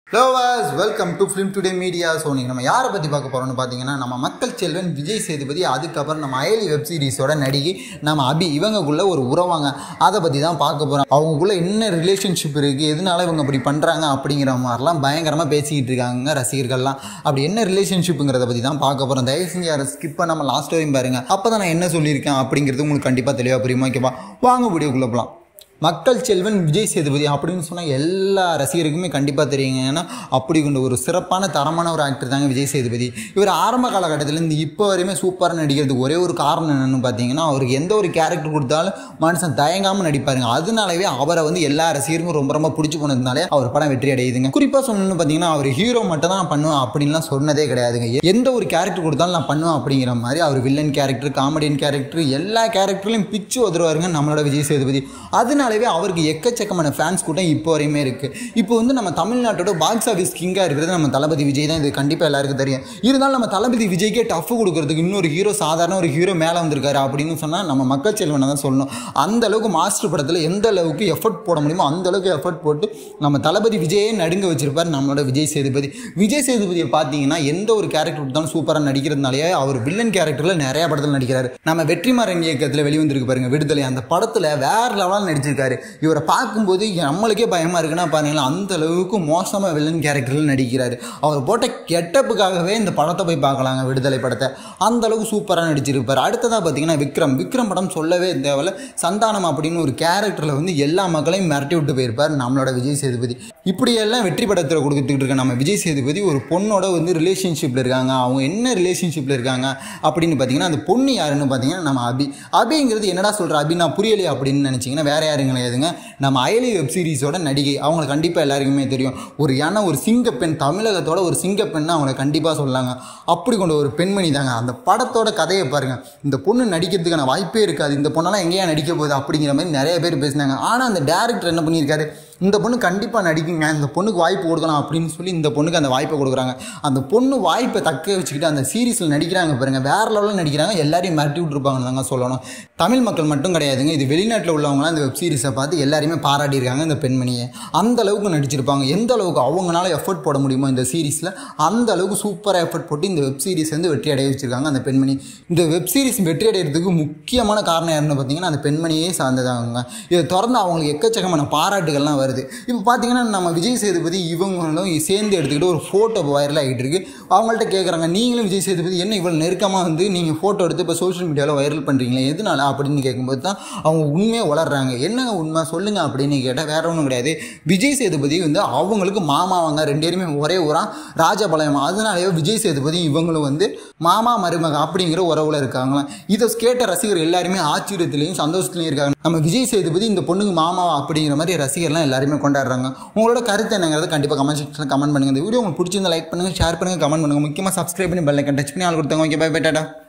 lovers welcome to film today media so நீங்கள் நம்ம யாரை பற்றி பார்க்க போகிறோம்னு பார்த்தீங்கன்னா நம்ம மக்கள் செல்வன் விஜய் சேதுபதி அதுக்கப்புறம் நம்ம அயலி வெப் சீரிஸோட நடிகை நம்ம அபி இவங்கக்குள்ள ஒரு உறவாங்க அதை பற்றி தான் பார்க்க போகிறோம் அவங்களுக்குள்ள என்ன ரிலேஷன்ஷிப் இருக்குது எதனால இவங்க அப்படி பண்ணுறாங்க அப்படிங்கிற மாதிரிலாம் பயங்கரமாக பேசிக்கிட்டு இருக்காங்க ரசிகர்கள்லாம் அப்படி என்ன ரிலேஷன்ஷிப்புங்கிறத பற்றி தான் பார்க்க போகிறோம் தயவு செஞ்சு யாரை ஸ்கிப் பண்ணாமல் லாஸ்ட் வரையும் பாருங்கள் அப்போ தான் நான் என்ன சொல்லியிருக்கேன் அப்படிங்கிறது உங்களுக்கு கண்டிப்பாக தெளிவாக புரியுமா ஓகேவா வாங்க வீடியோக்குள்ளே போகலாம் மக்கள் செல்வன் விஜய் சேதுபதி அப்படின்னு சொன்னால் எல்லா ரசிகருக்குமே கண்டிப்பாக தெரியுங்க ஏன்னா அப்படி கொண்ட ஒரு சிறப்பான தரமான ஒரு ஆக்டர் தாங்க விஜய் சேதுபதி இவர் ஆரம்ப காலகட்டத்திலேருந்து இப்போ வரையுமே சூப்பராக நடிக்கிறதுக்கு ஒரே ஒரு காரணம் என்னென்னு பார்த்தீங்கன்னா அவருக்கு எந்த ஒரு கேரக்டர் கொடுத்தாலும் மனுஷன் தயங்காமல் நடிப்பாருங்க அதனாலவே அவரை வந்து எல்லா ரசிகருக்கும் ரொம்ப ரொம்ப பிடிச்சி போனதுனாலே அவர் படம் வெற்றி அடையுதுங்க குறிப்பாக சொல்லணும்னு பார்த்தீங்கன்னா அவர் ஹீரோ மட்டும் தான் பண்ணுவேன் அப்படின்லாம் சொன்னதே கிடையாதுங்க எந்த ஒரு கேரக்டர் கொடுத்தாலும் நான் பண்ணுவேன் அப்படிங்கிற மாதிரி அவர் வில்லன் கேரக்டர் காமெடியன் கேரக்டர் எல்லா கேரக்டர்லையும் பிச்சு உதருவாருங்க நம்மளோட விஜய் சேதுபதி அதனாலவே அவருக்கு எக்கச்சக்கமான ஃபேன்ஸ் கூட்டம் இப்போ வரையுமே இருக்குது இப்போ வந்து நம்ம தமிழ்நாட்டோட பாக்ஸ் ஆஃபீஸ் கிங்காக இருக்கிறது நம்ம தளபதி விஜய் தான் இது கண்டிப்பாக எல்லாருக்கும் தெரியும் இருந்தாலும் நம்ம தளபதி விஜய்க்கே டஃப் கொடுக்கறதுக்கு இன்னொரு ஹீரோ சாதாரண ஒரு ஹீரோ மேலே வந்திருக்காரு அப்படின்னு சொன்னால் நம்ம மக்கள் செல்வனை தான் சொல்லணும் அந்த அளவுக்கு மாஸ்டர் படத்தில் எந்த அளவுக்கு எஃபர்ட் போட முடியுமோ அந்த அளவுக்கு எஃபர்ட் போட்டு நம்ம தளபதி விஜயே நடுங்க வச்சிருப்பார் நம்மளோட விஜய் சேதுபதி விஜய் சேதுபதியை பார்த்தீங்கன்னா எந்த ஒரு கேரக்டர் கொடுத்தாலும் சூப்பராக நடிக்கிறதுனாலேயே அவர் வில்லன் கேரக்டரில் நிறைய படத்தில் நடிக்கிறாரு நம்ம வெற்றிமாறன் இயக்கத்தில் வெளிவந்திருக்கு பாருங்க விடுதலை அந்த படத்தில் வேற லெவலில் நடிச்சிருக்காரு இவரை பார்க்கும்போது நம்மளுக்கே பயமாக இருக்குன்னா பாருங்களேன் அந்த அளவுக்கு மோசமாக வில்லன் கேரக்டரில் நடிக்கிறாரு அவர் போட்ட கெட்டப்புக்காகவே இந்த படத்தை போய் பார்க்கலாங்க விடுதலை படத்தை அந்த அளவுக்கு சூப்பராக நடிச்சிருப்பார் அடுத்ததாக பார்த்தீங்கன்னா விக்ரம் விக்ரம் படம் சொல்லவே தேவையில்ல சந்தானம் அப்படின்னு ஒரு கேரக்டரில் வந்து எல்லா மக்களையும் மிரட்டி விட்டு போயிருப்பார் நம்மளோட விஜய் சேதுபதி இப்படியெல்லாம் வெற்றி படத்தில் கொடுத்துட்டு இருக்க நம்ம விஜய் சேதுபதி ஒரு பொண்ணோட வந்து ரிலேஷன்ஷிப்பில் இருக்காங்க அவங்க என்ன ரிலேஷன்ஷிப்பில் இருக்காங்க அப்படின்னு பார்த்தீங்கன்னா அந்த பொண்ணு யாருன்னு பார்த்தீங்கன்னா நம்ம அபி அபிங்கிறது என்னடா சொல்கிற அபி நான் புரியலையே அப்படின்னு நினச்சிங்கன்னா வேற யாரும் கிடையாதுங்க நம்ம அயலி வெப் சீரிஸோட நடிகை அவங்களை கண்டிப்பாக எல்லாருக்குமே தெரியும் ஒரு ஏன்னா ஒரு சிங்கப்பெண் தமிழகத்தோட ஒரு சிங்கப்பெண்ணை அவங்கள கண்டிப்பாக சொல்லாங்க அப்படி கொண்ட ஒரு பெண்மணி தாங்க அந்த படத்தோட கதையை பாருங்கள் இந்த பொண்ணு நடிக்கிறதுக்கான வாய்ப்பே இருக்காது இந்த பொண்ணெல்லாம் எங்கேயா நடிக்க போகுது அப்படிங்கிற மாதிரி நிறைய பேர் பேசினாங்க ஆனால் அந்த டேரக்டர் என்ன பண்ணியிருக்காரு இந்த பொண்ணு கண்டிப்பாக நடிக்குங்க இந்த பொண்ணுக்கு வாய்ப்பு கொடுக்கலாம் அப்படின்னு சொல்லி இந்த பொண்ணுக்கு அந்த வாய்ப்பை கொடுக்குறாங்க அந்த பொண்ணு வாய்ப்பை தக்க வச்சுக்கிட்டு அந்த சீரீஸில் நடிக்கிறாங்க பாருங்க வேற லெவலில் நடிக்கிறாங்க எல்லாரையும் மிரட்டி விட்டுருப்பாங்கன்னு தாங்க சொல்லணும் தமிழ் மக்கள் மட்டும் கிடையாதுங்க இது வெளிநாட்டில் உள்ளவங்களாம் இந்த வெப் சீரிஸை பார்த்து எல்லாரையுமே பாராட்டியிருக்காங்க இந்த பெண்மணியை அந்த அளவுக்கு நடிச்சிருப்பாங்க எந்த அளவுக்கு அவங்களால எஃபர்ட் போட முடியுமோ இந்த சீரிஸில் அந்த அளவுக்கு சூப்பராக எஃபர்ட் போட்டு இந்த வெப் சீரிஸ் வந்து வெற்றி அடைய வச்சிருக்காங்க அந்த பெண்மணி இந்த வெப் சீரிஸ் வெற்றி அடைகிறதுக்கு முக்கியமான காரணம் யாருன்னு பார்த்தீங்கன்னா அந்த பெண்மணியே சார்ந்ததாங்க இதை திறந்து அவங்களுக்கு எக்கச்சக்கமான பாராட்டுகள்லாம் வருது இப்போ பார்த்தீங்கன்னா நம்ம விஜய் சேதுபதி இவங்களும் சேர்ந்து எடுத்துக்கிட்டு ஒரு ஃபோட்டோ வைரல் ஆகிட்டு இருக்கு அவங்கள்ட்ட கேட்குறாங்க நீங்களும் விஜய் சேதுபதி என்ன இவ்வளோ நெருக்கமாக வந்து நீங்கள் ஃபோட்டோ எடுத்து இப்போ சோஷியல் மீடியாவில் வைரல் பண்ணுறீங்களே எதனால அப்படின்னு கேட்கும்போது தான் அவங்க உண்மையாக வளர்றாங்க என்னங்க உண்மை சொல்லுங்கள் அப்படின்னு கேட்டால் வேற ஒன்றும் கிடையாது விஜய் சேதுபதி வந்து அவங்களுக்கு மாமாவாங்க ரெண்டு பேருமே ஒரே ஊரா ராஜபாளையம் அதனாலேயே விஜய் சேதுபதி இவங்களும் வந்து மாமா மருமக அப்படிங்கிற உறவுல இருக்காங்களாம் இதை கேட்ட ரசிகர் எல்லாருமே ஆச்சரியத்திலையும் சந்தோஷத்துலையும் இருக்காங்க நம்ம விஜய் சேதுபதி இந்த பொண்ணுக்கு மாமாவா அப்படிங்கிற மாதிரி ரசிகர்லாம் எல்லாருமே கொண்டாடுறாங்க உங்களோட கருத்து என்னங்கிறத கண்டிப்பாக கமெண்ட் செக்ஷனில் கமெண்ட் பண்ணுங்க இந்த வீடியோ உங்களுக்கு பிடிச்சிருந்தா லைக் பண்ணுங்க ஷேர் பண்ணுங்க கமெண்ட் பண்ணுங்க முக்கியமாக சப்ஸ்கிரைப் பண்ணி பெல் ஐக்கன் டச் பண்ணி ஆள் கொடுத்தாங்க ஓகே பை பை டாடா